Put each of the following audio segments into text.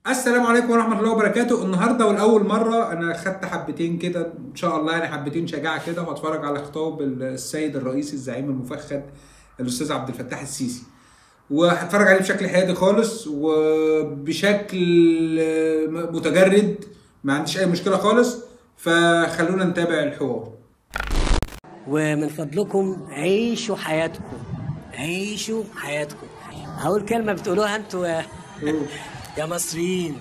السلام عليكم ورحمة الله وبركاته النهاردة والأول مرة أنا خدت حبتين كده إن شاء الله يعني حبتين شجاعة كده وهتفرج على خطاب السيد الرئيس الزعيم المفخد الأستاذ عبد الفتاح السيسي وهتفرج عليه بشكل حيادي خالص وبشكل متجرد ما عنديش أي مشكلة خالص فخلونا نتابع الحوار ومن فضلكم عيشوا حياتكم عيشوا حياتكم هقول كلمة بتقولوها انتوا يا- يا مصريين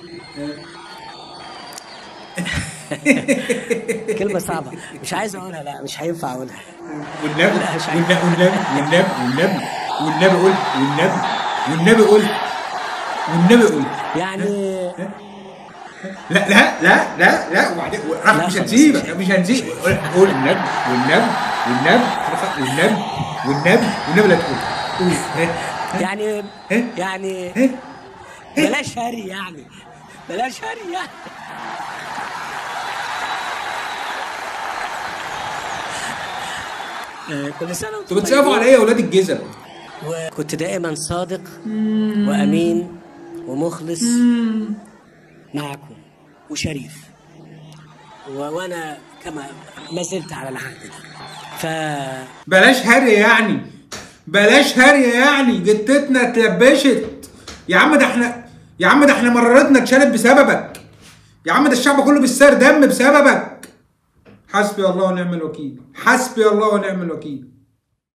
كلمة صعبة مش عايز اقولها لا مش هينفع اقولها والنبي لا، مش عارف. والنبي والنبي والنبي والنبي قلت والنبي والنبي قلت والنبي قلت يعني لا لا لا لا لا وبعدين راح لا مش خلاص، هنسيبك مش مش هنسيبك قول قول النبي والنبي والنبي والنبي والنبي والنبي لا تقول قول ها يعني إيه؟ يعني ها بلاش هري يعني بلاش هري يعني آه، كل سنة وانتم انتوا بتسقفوا طيبين. على ايه يا اولاد الجزم وكنت دائما صادق وامين ومخلص معكم وشريف و- وانا كما ما زلت على العهد ده ف بلاش هري يعني بلاش هري يعني جتتنا اتلبشت يا عم ده احنا يا عم ده احنا مرارتنا اتشالت بسببك يا عم ده الشعب كله بيسار دم بسببك حسبي الله ونعم الوكيل حسبي الله ونعم الوكيل